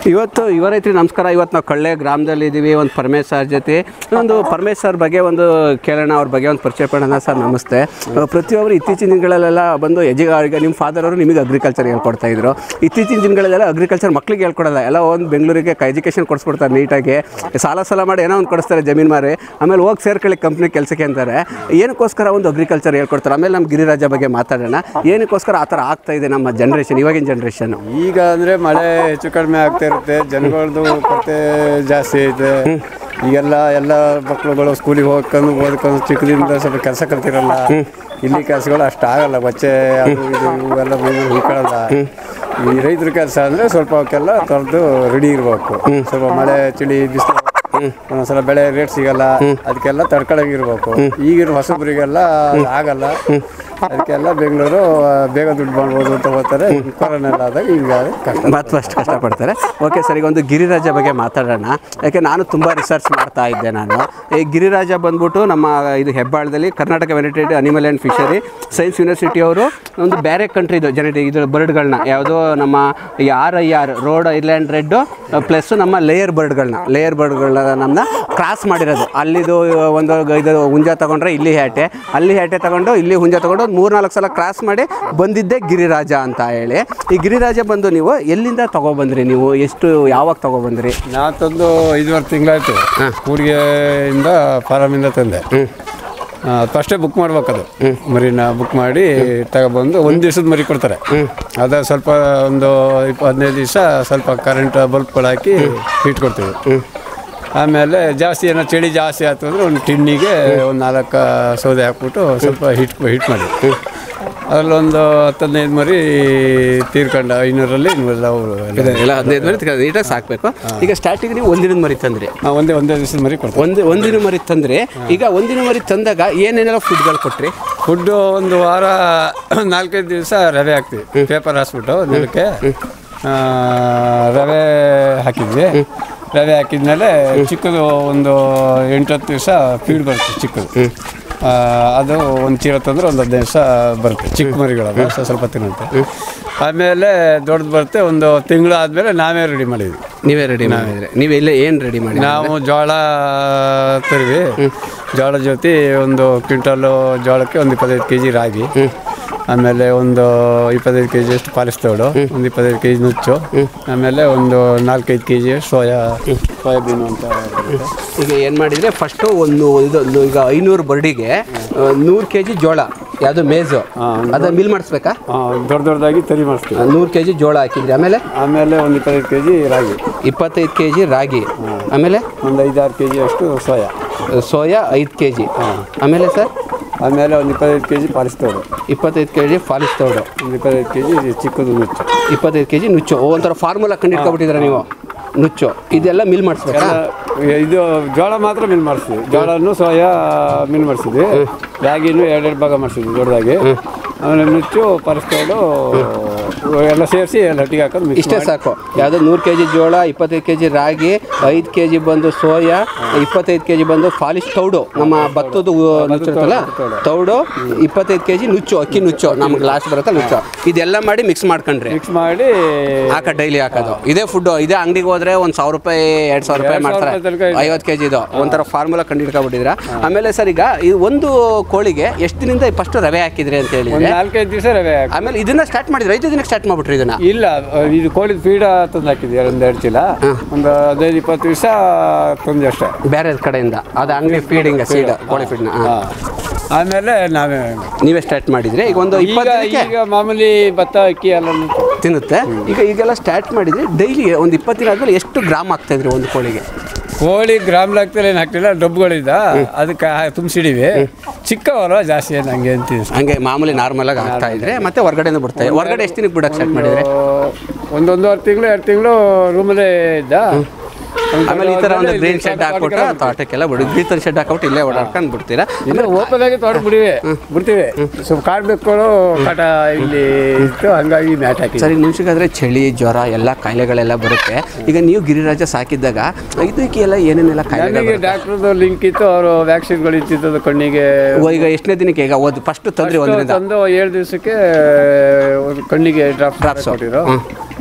ಇವತ್ತು ಯುವ ರೈತರಿಗೆ ನಮಸ್ಕಾರ ಇವತ್ತು ನಾವು ಕಳ್ಳೆ ಗ್ರಾಮದಲ್ಲಿ ಇದ್ದೀವಿ ಒಂದು ಪರಮೇಶ್ ಸರ್ ಜೊತೆ ಒಂದು ಪರಮೇಶ್ ಸರ್ ಬಗ್ಗೆ ಒಂದು ಕೇಳೋಣ ಅವ್ರ ಬಗ್ಗೆ ಒಂದು ಪರಿಚಯ ಪಡೋಣ ಸರ್ ನಮಸ್ತೆ ಅಹ್, ಪ್ರತಿಯೊಬ್ಬರು ಇತ್ತೀಚಿನ ದಿನಗಳಲ್ಲೆಲ್ಲ ಬಂದು ಎಜಿ ಈಗ ನಿಮ್ಮ ಫಾದರ್ ಅವರು ನಿಮಗೆ ಅಗ್ರಿಕಲ್ಚರ್ ಹೇಳ್ಕೊಡ್ತಾ ಇದ್ರು ಇತ್ತೀಚಿನ ದಿನಗಳಲ್ಲೆಲ್ಲ ಅಗ್ರಿಕಲ್ಚರ್ ಮಕ್ಳಿಗೆ ಹೇಳ್ಕೊಡಲ್ಲ ಎಲ್ಲ ಒಂದು ಬೆಂಗಳೂರಿಗೆ ಎಜುಕೇಷನ್ ಕೊಡಿಸ್ಬಿಡ್ತಾರೆ ನೀಟಾಗಿ ಸಾಲ ಸಾಲ ಮಾಡಿ ಏನೋ ಒಂದು ಕೊಡಿಸ್ತಾರೆ ಜಮೀನು ಮಾರಿ ಆಮೇಲೆ ಹೋಗಿ ಸೇರ್ಕೊಳ್ಳಿ ಕಂಪ್ನಿ ಕೆಲಸಕ್ಕೆ ಅಂತಾರೆ ಏನಕ್ಕೋಸ್ಕರ ಒಂದು ಅಗ್ರಿಕಲ್ಚರ್ ಹೇಳ್ಕೊಡ್ತಾರೆ ಆಮೇಲೆ ನಮ್ಮ ಗಿರಿರಾಜ ಬಗ್ಗೆ ಮಾತಾಡೋಣ ಏನಕ್ಕೋಸ್ಕರ ಆ ಥರ ಆಗ್ತಾ ಇದೆ ನಮ್ಮ ಜನ್ರೇಷನ್ ಇವಾಗಿನ ಜನ್ರೇಷನ್ ಈಗ ಅಂದ್ರೆ ಮಳೆ ಹೆಚ್ಚು ಕಡಿಮೆ ಆಗ್ತಾ ಇರುತ್ತೆ ಜನಗಳದ್ದು ಕೊರತೆ ಜಾಸ್ತಿ ಐತೆ ಈಗೆಲ್ಲ ಎಲ್ಲ ಮಕ್ಕಳುಗಳು ಸ್ಕೂಲಿಗೆ ಹೋಗ್ಕೊಂಡು ಓದ್ಕೊಂಡು ಚಿಕ್ಕದಿಂದ ಸ್ವಲ್ಪ ಕೆಲಸ ಕಲ್ತಿರಲ್ಲ ಇಲ್ಲಿ ಕೆಲಸಗಳು ಅಷ್ಟು ಆಗಲ್ಲ ಬಚ್ಚೆ ಅದು ಇದು ಇವೆಲ್ಲ ಮೈಮೇಲೆ ಹುಯ್ಕೊಳ್ಳಲ್ಲ ಈ ರೈತರ ಕೆಲಸ ಅಂದ್ರೆ ಸ್ವಲ್ಪ ಅವಕ್ಕೆಲ್ಲ ತೊಳೆದು ರೆಡಿ ಇರಬೇಕು ಸ್ವಲ್ಪ ಮಳೆ ಚಳಿ ಬಿಸಿಲು ಒಂದೊಂದ್ಸಲ ಬೆಳೆ ರೇಟ್ ಸಿಗಲ್ಲ ಅದಕ್ಕೆಲ್ಲ ತಡ್ಕೊಳಂಗಿರ್ಬೇಕು ಈಗಿನ ಹೊಸಬ್ರಿಗೆಲ್ಲ ಆಗಲ್ಲ ಅದಕ್ಕೆಲ್ಲ ಬೆಂಗಳೂರು ಬೇಗ ದುಡ್ಡು ಮಾಡ್ಬೋದು ಅಂತ ಹೋಗ್ತಾರೆ ಕೊರೋನಾ ಎಲ್ಲ ಆದಾಗ ಹಿಂಗೆ ಕಷ್ಟ ಮತ್ತು ಅಷ್ಟು ಕಷ್ಟಪಡ್ತಾರೆ ಓಕೆ ಸರ್ ಈಗ ಒಂದು ಗಿರಿರಾಜ ಬಗ್ಗೆ ಮಾತಾಡೋಣ ಯಾಕೆ ನಾನು ತುಂಬ ರಿಸರ್ಚ್ ಮಾಡ್ತಾ ಇದ್ದೆ ನಾನು ಈ ಗಿರಿರಾಜ ಬಂದ್ಬಿಟ್ಟು ನಮ್ಮ ಇದು ಹೆಬ್ಬಾಳದಲ್ಲಿ ಕರ್ನಾಟಕ ವೆನಿಟೇಡ್ animal and fishery science university ಅವರು ಒಂದು ಬೇರೆ ಕಂಟ್ರಿದು ಜೆನೆಟಿಕ್ ಇದು ಬರ್ಡ್ಗಳನ್ನ ಯಾವುದೋ ನಮ್ಮ ಈ R I R road island red plus ನಮ್ಮ ಲೇಯರ್ ಬರ್ಡ್ಗಳನ್ನ ಲೇಯರ್ ಬರ್ಡ್ಗಳನ್ನ ನಮ್ಮನ್ನ ಕ್ರಾಸ್ ಮಾಡಿರೋದು ಅಲ್ಲಿದು ಒಂದು ಇದು ಹುಂಜ ತಗೊಂಡ್ರೆ ಇಲ್ಲಿ ಹ್ಯಾಟೆ ಅಲ್ಲಿ ಹ್ಯಾಟೆ ತಗೊಂಡು ಇಲ್ಲಿ ಹುಂಜ ತಗೊಂಡು ಒಂದು ಮೂರ್ನಾಲ್ಕು ಸಲ ಕ್ರಾಸ್ ಮಾಡಿ ಬಂದಿದ್ದೆ ಗಿರಿರಾಜ ಅಂತ ಹೇಳಿ ಈ ಗಿರಿರಾಜ ಬಂದು ನೀವು ಎಲ್ಲಿಂದ ತಗೊಬಂದ್ರಿ ನೀವು ಎಷ್ಟು ಯಾವಾಗ ತಗೊಬಂದ್ರಿ ನಾ ತಂದು ಐದುವರೆ ತಿಂಗಳಾಯ್ತು ಕೂಡಿಗೆಯಿಂದ ಫಾರಮಿಂದ ತಂದೆ ಫಸ್ಟೇ ಬುಕ್ ಮಾಡ್ಬೇಕದು ಮರಿನ ಬುಕ್ ಮಾಡಿ ತಗೊಬಂದು ಒಂದು ದಿವಸದ ಮರಿ ಕೊಡ್ತಾರೆ ಅದ ಸ್ವಲ್ಪ ಒಂದು ಇಪ್ಪ ಹದಿನೈದು ದಿವಸ ಸ್ವಲ್ಪ ಕರೆಂಟ್ ಬಲ್ಬ್ಗಳು ಹಾಕಿ ಹೀಟ್ ಕೊಡ್ತೀವಿ ಆಮೇಲೆ ಜಾಸ್ತಿ ಏನೋ ಚಳಿ ಜಾಸ್ತಿ ಆಯ್ತು ಅಂದರೆ ಒಂದು ಟಿನ್ನಿಗೆ ಒಂದು ನಾಲ್ಕು ಸೌದೆ ಹಾಕ್ಬಿಟ್ಟು ಸ್ವಲ್ಪ ಹಿಟ್ ಹಿಟ್ ಮಾಡಿ ಅದರಲ್ಲೊಂದು ಹತ್ತು ಹದಿನೈದು ಮರಿ ತೀರ್ಕೊಂಡು ಐನೂರಲ್ಲಿ ಇನ್ನೂರೆಲ್ಲ ಅವರು ಎಲ್ಲ ಹದಿನೈದು ಮರಿ ತಗೊಂಡು ನೀಟಾಗಿ ಸಾಕಬೇಕು ಈಗ ಸ್ಟಾರ್ಟಿಂಗ್ ನೀವು ಒಂದಿನದ ಮರಿ ತಂದ್ರಿ ಒಂದೇ ಒಂದೇ ದಿವಸದ ಮರಿ ಕೊಡ್ತಾರೆ ಒಂದು ಒಂದಿನ ಮರಿ ತಂದ್ರಿ ಈಗ ಒಂದಿನ ಮರಿ ತಂದಾಗ ಏನೇನೆಲ್ಲ ಫುಡ್ಗಳು ಕೊಟ್ರಿ ಫುಡ್ಡು ಒಂದು ವಾರ ನಾಲ್ಕೈದು ದಿವಸ ರವೆ ಹಾಕ್ತೀವಿ ಪೇಪರ್ ಹಾಸ್ಬಿಟ್ಟು ನೆಲಕ್ಕೆ ಆ, ರವೆ ಹಾಕಿದ್ವಿ ರವೆ ಹಾಕಿದ್ಮೇಲೆ ಚಿಕ್ಕದು ಒಂದು ಎಂಟತ್ತು ದಿವಸ ಫೀಡ್ ಬರುತ್ತೆ ಚಿಕ್ಕದು ಆ, ಅದು ಒಂದು ಚೀಲ ತಂದ್ರೆ ಒಂದು ಹದಿನೈದು ದಿವಸ ಬರುತ್ತೆ ಚಿಕ್ಕ ಮರಿಗಳು ಸ್ವಲ್ಪ ಸ್ವಲ್ಪ ತಿನ್ನುತ್ತೆ ಆಮೇಲೆ ದೊಡ್ಡದು ಬರುತ್ತೆ ಒಂದು ತಿಂಗಳು ಆದಮೇಲೆ ನಾವೇ ರೆಡಿ ಮಾಡಿದ್ವಿ ನೀವೇ ರೆಡಿ ಮಾಡಿದ್ರಿ ನೀವು ಇಲ್ಲೇ ಏನು ರೆಡಿ ಮಾಡಿ ನಾವು ಜೋಳ ತರಿವಿ ಜೋಳ ಜೊತೆ ಒಂದು ಕ್ವಿಂಟಲು ಜೋಳಕ್ಕೆ ಒಂದು ಇಪ್ಪತ್ತೈದು ಕೆ ಜಿ ರಾಗಿ ಆಮೇಲೆ ಒಂದು ಇಪ್ಪತ್ತೈದು ಕೆ ಜಿ ಅಷ್ಟು ಪಾಲಿಸ್ ತೋಡು ಒಂದು ಇಪ್ಪತ್ತೈದು ಕೆ ಜಿ ನುಚ್ಚು ಆಮೇಲೆ ಒಂದು ನಾಲ್ಕೈದು ಕೆ ಜಿ ಸೋಯಾ ಸೋಯಾಬೀನು ಅಂತ ಬರುತ್ತೆ. ಈಗ ಏನು ಮಾಡಿದರೆ ಫಸ್ಟು ಒಂದು ಇದೊಂದು ಈಗ ಐನೂರು ಬರ್ಡಿಗೆ ನೂರು ಕೆ ಜಿ ಜೋಳ ಯಾವುದು ಮೇಜು ಅದು ಮಿಲ್ ಮಾಡಿಸ್ಬೇಕಾ ಆ, ದೊಡ್ಡ ದೊಡ್ಡದಾಗಿ ತರಿ ಮಾಡಿಸ್ತೀವಿ ನೂರು ಕೆ ಜಿ ಜೋಳ ಹಾಕಿದ್ರಿ ಆಮೇಲೆ ಆಮೇಲೆ ಒಂದು ಇಪ್ಪತ್ತೈದು ಕೆ ಜಿ ರಾಗಿ ಇಪ್ಪತ್ತೈದು ಕೆ ಜಿ ರಾಗಿ ಆಮೇಲೆ ಒಂದು ಐದಾರು ಕೆ ಜಿ ಅಷ್ಟು ಸೋಯಾ ಸೋಯಾ ಐದು ಕೆ ಜಿ ಆಮೇಲೆ ಸರ್ ಆಮೇಲೆ ಒಂದು ಇಪ್ಪತ್ತೈದು ಕೆ ಜಿ ಪಾಲಿಸ್ ತೋಡು ಇಪ್ಪತ್ತೈದು ಕೆ ಜಿ ಫಾಲಿಸ್ ತೌಡು ಒಂದು ಇಪ್ಪತ್ತೈದು ಕೆ ಜಿ ಚಿಕ್ಕದು ನುಚ್ಚು ಇಪ್ಪತ್ತೈದು ಕೆ ಜಿ ನುಚ್ಚು ಓ, ಒಂಥರ ಫಾರ್ಮುಲಾ ಕಂಡಿಡ್ಕೊಬಿಟ್ಟಿದ್ರೆ ನೀವು ನುಚ್ಚು ಇದೆಲ್ಲ ಮಿಲ್ ಮಾಡಿಸ್ಬೇಕಾ ಇದು ಜೋಳ ಮಾತ್ರ ಮಿಲ್ ಮಾಡಿಸ್ತೀವಿ ಜೋಳನು ಸೋಯಾ ಮಿಲ್ ಮಾಡಿಸಿದ್ವಿ ರಾಗಿನೂ ಎರಡೆರಡು ಭಾಗ ಮಾಡಿಸಿದ್ವಿ ದೊಡ್ಡದಾಗಿ ಆಮೇಲೆ ನುಚ್ಚು ಪರಿಸ್ತೋಡು ಎಲ್ಲ ಸೇರಿಸಿ ಎಲ್ಲ ಒಟ್ಟಿಗೆ ಹಾಕೋದು ಮಿಕ್ಸ್ ಇಷ್ಟೇ ಸಾಕು ಯಾವುದೋ ನೂರು ಕೆ ಜಿ ಜೋಳ ಇಪ್ಪತ್ತೈದು ಕೆ ಜಿ ರಾಗಿ ಐದು ಕೆ ಜಿ ಬಂದು ಸೋಯಾ ಇಪ್ಪತ್ತೈದು ಕೆ ಜಿ ಬಂದು ಫಾಲಿಶ್ ತೌಡು ನಮ್ಮ ಭತ್ತದ ಉ- ನುಚ್ಚು ಇರುತ್ತಲ್ಲ ತೌಡು ಇಪ್ಪತ್ತೈದು ಕೆ ಜಿ ನುಚ್ಚು ಅಕ್ಕಿ ನುಚ್ಚು ನಮ್ಗೆ ಲಾಸ್ಟ್ ಬರುತ್ತೆ ನುಚ್ಚು ಇದೆಲ್ಲ ಮಾಡಿ ಮಿಕ್ಸ್ ಮಾಡ್ಕೊಂಡ್ರಿ ಮಿಕ್ಸ್ ಮಾಡಿ ಹಾಕ ಡೈಲಿ ಹಾಕೋದು ಇದೇ ಫುಡ್ಡು ಇದೇ ಅಂಗಡಿಗೆ ಹೋದ್ರೆ ಒಂದು ಸಾವಿರ ರೂಪಾಯಿ ಎರಡು ಸಾವಿರ ರೂಪಾಯಿ ಎರಡ್ ಸಾವಿರ ಮಾಡ್ತಾರೆ ರೂಪಾಯಿ ತನಕ ಇದೆ. ಐವತ್ತು ಕೆ ಜಿದು ಒಂಥರ ಫಾರ್ಮುಲಾ ಕಂಡು ಹಿಡ್ಕೊಬಿಟ್ಟಿದ್ರ ಆಮೇಲೆ ಸರ್ ಈಗ ಈ ಒಂದು ಕೋಳಿಗೆ ಎಷ್ಟು ದಿನದಿಂದ ಫಸ್ಟ್ ರವೆ ಹಾಕಿದ್ರಿ ಅಂತ ಒಂದು ಹೇಳಿದ್ರೆ ನಾಲ್ಕೈದು ದಿವಸ ರವೆ ಹಾಕಿ ಆಮೇಲೆ ಇದನ್ನ ಸ್ಟಾರ್ಟ್ ಮಾಡಿದ್ರಿ ಐದು ದಿನಕ್ಕೆ ಸ್ಟಾರ್ಟ್ ಮಾಡ್ಬಿಟ್ರಿ ಇದನ್ನ ಇಲ್ಲ ಇದು ಕೋಳಿ ಫೀಡ ತಂದು ಹಾಕಿದ್ವಿ ಒಂದು ಎರಡು ಚೀಲ ಒಂದು ಹದಿನೈದು ಇಪ್ಪತ್ತು ದಿವಸ ತಂದು ಅಷ್ಟೇ ಬೇರೆ ಕಡೆಯಿಂದ ಅದು ಅಂಗಡಿ ಫೀಡಿಂಗ್ ಸೀಡ್ ಕೋಳಿ ಫೀಡ್ನ ಹಾಂ ಆಮೇಲೆ ನಾವೇ ನೀವೇ ಸ್ಟಾರ್ಟ್ ಮಾಡಿದ್ರಿ ಈಗ ಒಂದು ಈಗ ಇಪ್ಪತ್ತು ದಿನಕ್ಕೆ ಈಗ ಮಾಮೂಲಿ ಭತ್ತ ಅಕ್ಕಿ ಎಲ್ಲ ತಿನ್ನುತ್ತೆ ಈಗ ಈಗೆಲ್ಲ ಸ್ಟಾರ್ಟ್ ಮಾಡಿದ್ರಿ ಡೈಲಿ ಒಂದು ಇಪ್ಪತ್ತು ದಿನ ಆದ್ಮೇಲೆ ಎಷ್ಟು ಗ್ರಾಮ್ ಆಗ್ತಾ ಇದ್ರಿ ಒಂದು ಕೋಳಿಗೆ ಕೋಳಿ ಗ್ರಾಮ್ ಲೆಕ್ಕದಲ್ಲಿ ಏನು ಹಾಕ್ತಿಲ್ಲ ಡಬ್ಬುಗಳಿದ್ದ ಅದಕ್ಕೆ ತುಂಬಿಸಿಡಿವಿ ಚಿಕ್ಕವಲ್ಲ ಜಾಸ್ತಿ ಏನು ಹಂಗೆ ಅಂತೀವಿ ಹಂಗೆ ಮಾಮೂಲಿ ನಾರ್ಮಲ್ ಆಗಿ ಆಗ್ತಾ ಇದ್ರೆ ಮತ್ತೆ ಹೊರಗಡೆಯಿಂದ ಬಿಡ್ತಾ ಇದೆ ಹೊರಗಡೆ ಎಷ್ಟು ದಿನಕ್ಕೆ ಬಿಡಕ್ಕೆ ಸ್ಟಾರ್ಟ್ ಮಾಡಿದ್ರಿ ಒಂದು ಒಂದೂವರೆ ತಿಂಗಳು ಎರಡು ತಿಂಗಳು ರೂಮಲ್ಲೇ ಇದ್ದ ಆಮೇಲೆ ಈ ಥರ ಒಂದು ಗ್ರೀನ್ ಶೆಡ್ ಹಾಕ್ಬಿಟ್ಟು ತೋಟಕ್ಕೆಲ್ಲ ಬಿಡು ಗ್ರೀನ್ ಶೆಡ್ ಹಾಕ್ಬಿಟ್ಟು ಇಲ್ಲೇ ಓಡಾಡ್ಕೊಂಡು ಬಿಡ್ತೀರಾ ಇಲ್ಲ ಓಪನ್ ಆಗಿ ತೋಟ ಬಿಡಿವೆ ಬಿಡ್ತೀವಿ ಸ್ವಲ್ಪ ಕಾಡು ಬೆಕ್ಕಳು ಕಾಟ ಇಲ್ಲಿ ಇತ್ತು ಹಂಗಾಗಿ ಮ್ಯಾಟ್ ಹಾಕಿ ಸರಿ ಮನುಷ್ಯಗಾದ್ರೆ ಚಳಿ ಜ್ವರ ಎಲ್ಲ ಕಾಯಿಲೆಗಳೆಲ್ಲ ಬರುತ್ತೆ ಈಗ ನೀವು ಗಿರಿರಾಜ ಸಾಕಿದ್ದಾಗ ಇದಕ್ಕೆ ಎಲ್ಲ ಏನೇನೆಲ್ಲ ಕಾಯಿಲೆಗಳು ನನಗೆ ಡಾಕ್ಟ್ರದ್ದು ಲಿಂಕ್ ಇತ್ತು ಅವರು ವ್ಯಾಕ್ಸಿನ್ಗಳು ಇತ್ತಿದ್ದು ಕಣ್ಣಿಗೆ ಓ, ಈಗ ಎಷ್ಟನೇ ದಿನಕ್ಕೆ ಈಗ ಓದ್ ಫಸ್ಟ್ ತಂದ್ರಿ ಒಂದರಿಂದ ತಂದು ಏಳು ದಿವಸಕ್ಕೆ ಒಂದು ಕಣ್ಣಿಗೆ ಡ್ರಾಪ್ Drops. ಕೊಟ್ಟಿರೋ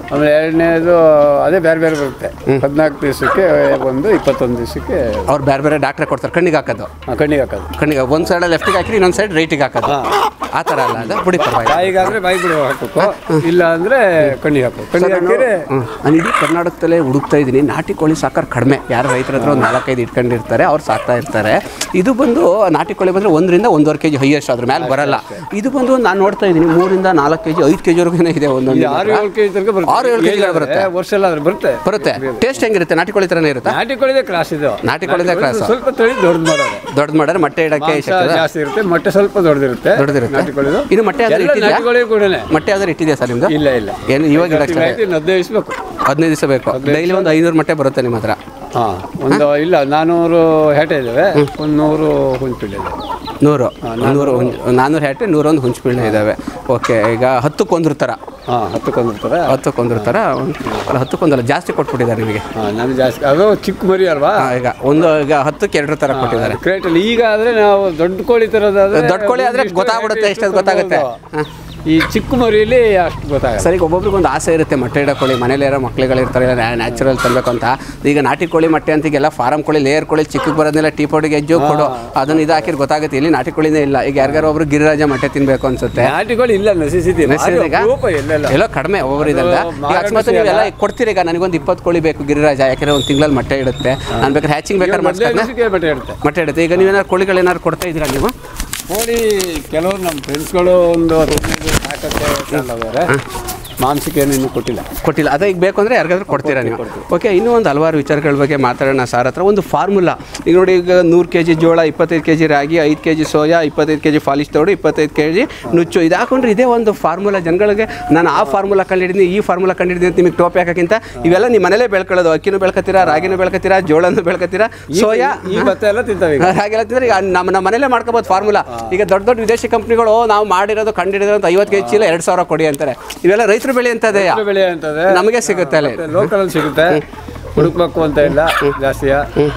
ಆಮೇಲೆ ಎರಡನೇದು ಅದೇ ಬೇರೆ ಬೇರೆ ಬರುತ್ತೆ ಹದಿನಾಲ್ಕು ದಿವಸಕ್ಕೆ ಒಂದು ಇಪ್ಪತ್ತೊಂದು ದಿವಸಕ್ಕೆ ಅವ್ರು ಬೇರೆ ಬೇರೆ ಡಾಕ್ಟ್ರೆ ಕೊಡ್ತಾರೆ ಕಣ್ಣಿಗೆ ಹಾಕೋದು ಕಣ್ಣಿಗೆ ಹಾಕೋದು ಕಣ್ಣಿಗೆ ಒಂದು ಸೈಡ್ ಲೆಫ್ಟಿಗೆ ಹಾಕಿರಿ ಇನ್ನೊಂದು ಸೈಡ್ ರೈಟಿಗೆ ಹಾಕೋದು ಆ ಥರ ಅಲ್ಲ ಅದು ಬಿಡಿ ಪರವಾಗಿಲ್ಲ ಬಾಯಿಗಾದ್ರೆ ಬಾಯಿ ಬಿಡುವ ಹಾಕಬೇಕು ಇಲ್ಲ ಅಂದರೆ ಕಣ್ಣಿಗೆ ಹಾಕಬೇಕು ಕಣ್ಣಿಗೆ ಹಾಕಿದ್ರೆ ಹ್ಮ್. ನಾನು ಇಡೀ ಕರ್ನಾಟಕದಲ್ಲೇ ಹುಡುಕ್ತಾ ಇದ್ದೀನಿ ನಾಟಿ ಕೋಳಿ ಸಾಕಾರ ಕಡಿಮೆ ಯಾರು ರೈತರ ಹತ್ರ ಒಂದು ನಾಲ್ಕೈದು ಇಟ್ಕೊಂಡಿರ್ತಾರೆ ಅವ್ರು ಸಾಕ್ತಾ ಇರ್ತಾರೆ ಇದು ಬಂದು ನಾಟಿ ಕೋಳಿ ಬಂದರೆ ಒಂದರಿಂದ ಒಂದೂವರೆ ಕೆ ಜಿ ಹೈಯೆಸ್ಟ್ ಅದ್ರ ಮೇಲೆ ಬರಲ್ಲ ಇದು ಬಂದು ನಾನು ನೋಡ್ತಾ ಇದ್ದೀನಿ ಮೂರಿಂದ ನಾಲ್ಕು ಕೆ ಜಿ ಐದು ಕೆ ಜಿವರೆಗೂ ಇದೆ ಒಂದೊಂದು ಈ ಆರು ಏಳು ಕೆ ಜಿ ತನಕ ಬರುತ್ತೆ ಆರು ಏಳು ಕೆಜಿ ಬರುತ್ತೆ. ಏ, ವರ್ಷ ಎಲ್ಲ ಆದ್ರೆ ಬರುತ್ತೆ ಬರುತ್ತೆ ಟೇಸ್ಟ್ ಹೆಂಗಿರುತ್ತೆ ನಾಟಿ ಕೋಳಿ ಥರನೇ ಇರುತ್ತಾ ನಾಟಿ ಕೋಳಿದೆ ಕ್ರಾಸ್ ಇದು ನಾಟಿ ಕೋಳಿದೆ ಕೋಳಿ ಕ್ರಾಸು. ಸ್ವಲ್ಪ ತಳಿ ದೊಡ್ಡದು ಮಾಡೋದು ದೊಡ್ಡದು ಮಾಡಿದ್ರೆ ಮೊಟ್ಟೆ ಇಡಕ್ಕೆ ಮಾಂಸ ಶಕ್ತಿ ಜಾಸ್ತಿ ಇರುತ್ತೆ ಮೊಟ್ಟೆ ಸ್ವಲ್ಪ ದೊಡ್ಡದಿರುತ್ತೆ ದೊಡ್ಡದಿರುತ್ತೆ. ನಾಟಿ ಕೋಳಿದು ಇದು ಮೊಟ್ಟೆ ಆದ್ರೆ ಎಲ್ಲ ಇಟ್ಟಿದ್ಯಾ? ನಾಟಿ ಕೋಳಿ ಕೂಡನೆ ಮೊಟ್ಟೆ ಯಾವ್ದಾರು ಇಟ್ಟಿದೆಯಾ ಸರ್ ನಿಮ್ದು ಇಲ್ಲ ಇಲ್ಲ ಏನು ಇವಾಗ ಇಡಕ್ಕೆ start ಆಯ್ತು, ಇನ್ನು ಹದಿನೈದು ಇಸ್ಬೇಕು ಹದಿನೈದು ದಿವಸ ಬೇಕು ಡೈಲಿ ಒಂದು ಐನೂರು ಮೊಟ್ಟೆ ಬರುತ್ತೆ ನಿಮ್ಮ ಹತ್ರ ಹಾಂ ಒಂದು ಇಲ್ಲ ನಾನ್ನೂರು ಹೆಟೆ ಇದ್ದಾವೆ ಒಂದು ನೂರು ಹುಂಚಿಪಿಳ್ಳೆ ಇದೆ ನೂರು ನೂರು ಹುಂಜ್ ನಾನ್ನೂರು ಹ್ಯಾಟೆ ನೂರೊಂದು ಹುಂಚ್ಪಿಳ್ಳೆ ಇದ್ದಾವೆ ಓಕೆ ಈಗ ಹತ್ತಕ್ಕೊಂದ್ರ ಥರ ಹಾಂ ಹತ್ತಕ್ಕೊಂದಿರ್ತಾರೆ ಹತ್ತಕ್ಕೊಂದ್ರ ಥರ ಒಂದು ಅಲ್ಲ ಹತ್ತಕ್ಕೊಂದಲ್ಲ ಜಾಸ್ತಿ ಕೊಟ್ಬಿಟ್ಟಿದ್ದಾರೆ ನಿಮಗೆ ಹಾಂ ನಾನು ಜಾಸ್ತಿ ಅದು ಚಿಕ್ಕ ಮರಿ ಅಲ್ವಾ ಹಾ, ಈಗ ಒಂದು ಈಗ ಹತ್ತಕ್ಕೆ ಎರಡರ ಥರ ಕೊಟ್ಟಿದ್ದಾರೆ ಕ್ರೇಟಲ್ಲಿ ಈಗ ಆದರೆ ನಾವು ದೊಡ್ಡ ಕೋಳಿ ತರೋದಾದ್ರೆ ದೊಡ್ಡ ಕೋಳಿ ಆದ್ರೆ ಇಷ್ಟು ಗೊತ್ತಾಗ್ಬಿಡುತ್ತೆ, height ಎಷ್ಟೊಂದು ಗೊತ್ತಾಗುತ್ತೆ. ಹಾ. ಈ ಚಿಕ್ಕ ಮರಿಯಲ್ಲಿ ಅಷ್ಟು ಗೊತ್ತಾಗಲ್ಲ ಸರಿ ಒಬ್ಬೊಬ್ರಿಗೆ ಒಂದು ಆಸೆ ಇರುತ್ತೆ ಮೊಟ್ಟೆ ಇಡೋ ಕೋಳಿ ಮನೇಲಿ ಯಾರೋ ಮಕ್ಳುಗಳು ಇರ್ತಾರೆ ನ್ಯಾಚುರಲ್ ತರಬೇಕು ಅಂತ ಈಗ ನಾಟಿ ಕೋಳಿ ಮೊಟ್ಟೆ ಅಂತ ಈಗೆಲ್ಲ ಫಾರಂ ಕೋಳಿ ಲೇಯರ್ ಕೋಳಿ ಚಿಕ್ಕಕ್ಕೆ ಬರೋದನ್ನೆಲ್ಲ ಟೀ ಪೌಡಿಗೆ ಎಜ್ಜು ಕೊಡು ಅದನ್ನ ಇದು ಹಾಕಿದ್ರೆ ಗೊತ್ತಾಗುತ್ತೆ ಇಲ್ಲಿ ನಾಟಿ ಕೋಳಿನೇ ಇಲ್ಲ ಈಗ ಯಾರಿಗಾರು ಒಬ್ರು ಗಿರಿರಾಜ ಮೊಟ್ಟೆ ತಿನ್ಬೇಕು ಅನ್ಸುತ್ತೆ ನಾಟಿ ಕೋಳಿ ಇಲ್ಲ ನೆಸೆಸಿಟಿ ನೆಸೆಸಿಟಿ ಈಗ? ಎಲ್ಲೆಲ್ಲ ಎಲ್ಲೋ ಕಡಿಮೆ ಒಬ್ಬರು ಇದಲ್ಲ ಅದು ಈಗ ಮಾರಾಟ ಅಕಸ್ಮಾತ್ ನೀವೆಲ್ಲ ಕೊಡ್ತೀರಿ ಈಗ ನನಗೊಂದು ಇಪ್ಪತ್ತು ಕೋಳಿ ಬೇಕು ಗಿರಿರಾಜ ಯಾಕಂದ್ರೆ ಒಂದು ತಿಂಗಳಲ್ಲಿ ಮೊಟ್ಟೆ ಇಡುತ್ತೆ ನಾನು ಬೇಕಾದ್ರೆ ಹ್ಯಾಚಿಂಗ್ ಬೇಕಾದ್ರೆ ಮೊದಲೇ ಮಾಡಿಸ್ತಾರೆ ದಿವಸಕ್ಕೆ ಬಟ್ಟೆ ಇರುತ್ತೆ ಮೊಟ್ಟೆ ಇಡುತ್ತೆ ಈಗ ನೀವೇನಾದ್ರು ಕೋಳಿಗಳು ಏನಾದ್ರು ಕೊಡ್ತಾ ಇದ್ದೀರಾ ನೀವು ಕೋಳಿ ಕೆಲವರು ನಮ್ಮ ಫ್ರೆಂಡ್ಸ್ಗಳು ಒಂದು ಹದಿನೈದು ಸಾಕಕ್ಕೆ ಅಲ್ಲವ್ರೆ ಮಾಂಸಕ್ಕೆ ಏನು ಇನ್ನೂ ಕೊಟ್ಟಿಲ್ಲ ಕೊಟ್ಟಿಲ್ಲ ಅದೇ ಈಗ ಬೇಕು ಅಂದರೆ ಯಾರಿಗಾದ್ರೂ ಕೊಡ್ತೀರಾ ನೀವು ಓಕೆ ಇನ್ನೂ ಒಂದು ಹಲವಾರು ವಿಚಾರಗಳ ಬಗ್ಗೆ ಮಾತಾಡೋಣ ಸರ್ ಹತ್ರ ಒಂದು ಫಾರ್ಮುಲಾ ಈಗ ನೋಡಿ ಈಗ ನೂರು ಕೆ ಜಿ ಜೋಳ ಇಪ್ಪತ್ತೈದು ಕೆ ಜಿ ರಾಗಿ ಐದು ಕೆ ಜಿ ಸೋಯಾ ಇಪ್ಪತ್ತೈದು ಕೆ ಜಿ ಫಾಲಿಶ್ ತೋಡು ಇಪ್ಪತ್ತೈದು ಕೆ ಜಿ ನುಚ್ಚು ಇದು ಹಾಕೊಂಡ್ರೆ ಇದೇ ಒಂದು ಫಾರ್ಮುಲಾ ಜನಗಳಿಗೆ ನಾನು ಆ ಫಾರ್ಮುಲಾ ಕಂಡಿದ್ದೀನಿ ಈ ಫಾರ್ಮುಲಾ ಕಂಡಿದ್ದೀನಿ ಅಂತ ನಿಮಗೆ ಟೋಪಿ ಹಾಕೋಕ್ಕಿಂತ ಇವೆಲ್ಲ ನಿಮ್ಮ ಮನೇಲೇ ಬೆಳ್ಕೊಳ್ಳೋದು ಅಕ್ಕಿನೂ ಬೆಳ್ಕೊತೀರಾ ರಾಗಿನೂ ಬೆಳ್ಕೊತೀರಾ ಜೋಳನೂ ಬೆಳ್ಕೊತೀರಾ ಸೋಯಾ ಈ ಭತ್ತ ಎಲ್ಲ ತಿಂತಾವೆ ಈಗ ಹಾಗೆಲ್ಲ ತಿಂದ್ರೆ ಈಗ ನಮ್ಮ ನಮ್ಮ ಮನೇಲೆ ಮಾಡ್ಕೋಬೋದು ಫಾರ್ಮುಲಾ ಈಗ ದೊಡ್ಡ ದೊಡ್ಡ ವಿದೇಶಿ ಕಂಪ್ನಿಗಳು ನಾವು ಮಾಡಿರೋದು ಕಂಡಿಡಿರೋದು ಅಂತ ಐವತ್ತು ಕೆ ಜಿ ಚೀಲ ಎರಡು ಸಾವಿರ ಕೊಡಿ ಅಂತಾರೆ ಇವೆಲ್ಲ ರೈತರು ಬೆಳೆ ಅಂತದೆ ರೈತರ ಬೆಳೆ ಅಂತದೆ ನಮಗೆ ಸಿಗುತ್ತೆ ಅಲ್ಲಿ ಲೋಕಲ್ ಸಿಗುತ್ತೆ ಹುಡುಕ್ಬೇಕು ಅಂತ ಇಲ್ಲ ಜಾಸ್ತಿಯ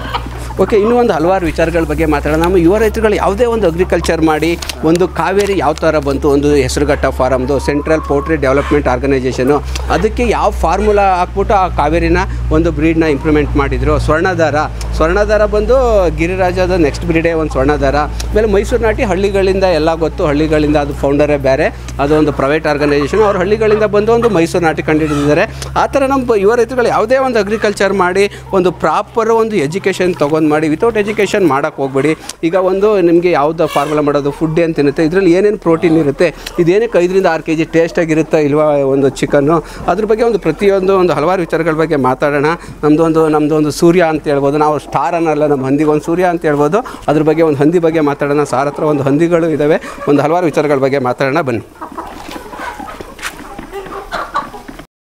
ಓಕೆ ಇನ್ನೂ ಒಂದು ಹಲವಾರು ವಿಚಾರಗಳ ಬಗ್ಗೆ ಮಾತಾಡೋಣ ನಮ್ಮ ಯುವ ರೈತರುಗಳು ಯಾವುದೇ ಒಂದು ಅಗ್ರಿಕಲ್ಚರ್ ಮಾಡಿ ಒಂದು ಕಾವೇರಿ ಯಾವ ಥರ ಬಂತು ಒಂದು ಹೆಸರುಘಟ್ಟ ಫಾರಮ್ದು ಸೆಂಟ್ರಲ್ ಪೋಲ್ಟ್ರಿ ಡೆವಲಪ್ಮೆಂಟ್ ಆರ್ಗನೈಸೇಷನು ಅದಕ್ಕೆ ಯಾವ ಫಾರ್ಮುಲಾ ಹಾಕ್ಬಿಟ್ಟು ಆ ಕಾವೇರಿನ ಒಂದು ಬ್ರೀಡ್ನ ಇಂಪ್ಲಿಮೆಂಟ್ ಮಾಡಿದರು ಸ್ವರ್ಣಧಾರ ಸ್ವರ್ಣಧಾರ ಬಂದು ಗಿರಿರಾಜದ ನೆಕ್ಸ್ಟ್ ಬ್ರೀಡೇ ಒಂದು ಸ್ವರ್ಣಧಾರ ಆಮೇಲೆ ಮೈಸೂರು ನಾಟಿ ಹಳ್ಳಿಗಳಿಂದ ಎಲ್ಲ ಗೊತ್ತು ಹಳ್ಳಿಗಳಿಂದ ಅದು ಫೌಂಡರೇ ಬೇರೆ ಅದು ಒಂದು ಪ್ರೈವೇಟ್ ಆರ್ಗನೈಸೇಷನ್ ಅವ್ರು ಹಳ್ಳಿಗಳಿಂದ ಬಂದು ಒಂದು ಮೈಸೂರು ನಾಟಿ ಕಂಡುಹಿಡಿದಿದ್ದಾರೆ ಆ ಥರ ನಮ್ಮ ಯುವ ರೈತರುಗಳು ಯಾವುದೇ ಒಂದು ಅಗ್ರಿಕಲ್ಚರ್ ಮಾಡಿ ಒಂದು ಪ್ರಾಪರ್ ಒಂದು ಎಜುಕೇಷನ್ ತೊಗೊಂಡು ಮಾಡಿ ವಿತೌಟ್ ಎಜುಕೇಷನ್ ಮಾಡೋಕ್ಕೆ ಹೋಗ್ಬೇಡಿ ಈಗ ಒಂದು ನಿಮಗೆ ಯಾವ್ದು ಫಾರ್ಮುಲಾ ಮಾಡೋದು ಫುಡ್ ಏನು ತಿನ್ನುತ್ತೆ ಇದರಲ್ಲಿ ಏನೇನು ಪ್ರೋಟೀನ್ ಇರುತ್ತೆ ಇದೇನಕ್ಕೆ ಐದರಿಂದ ಆರು ಕೆ ಜಿ ಟೇಸ್ಟಾಗಿರುತ್ತಾ ಇಲ್ವಾ ಒಂದು ಚಿಕನ್ನು ಅದ್ರ ಬಗ್ಗೆ ಒಂದು ಪ್ರತಿಯೊಂದು ಒಂದು ಹಲವಾರು ವಿಚಾರಗಳ ಬಗ್ಗೆ ಮಾತಾಡೋಣ ನಮ್ಮದು ಒಂದು ನಮ್ಮದು ಒಂದು ಸೂರ್ಯ ಅಂತ ಹೇಳ್ಬೋದು ನಾವು ಸ್ಟಾರ್ ಅನ್ನಲ್ಲ ನಮ್ಮ ಹಂದಿಗೆ ಒಂದು ಸೂರ್ಯ ಅಂತ ಹೇಳ್ಬೋದು ಅದ್ರ ಬಗ್ಗೆ ಒಂದು ಹಂದಿ ಬಗ್ಗೆ ಮಾತಾಡೋಣ ಸಾರ್ ಹತ್ರ ಒಂದು ಹಂದಿಗಳು ಇದ್ದಾವೆ ಒಂದು ಹಲವಾರು ವಿಚಾರಗಳ ಬಗ್ಗೆ ಮಾತಾಡೋಣ ಬನ್ನಿ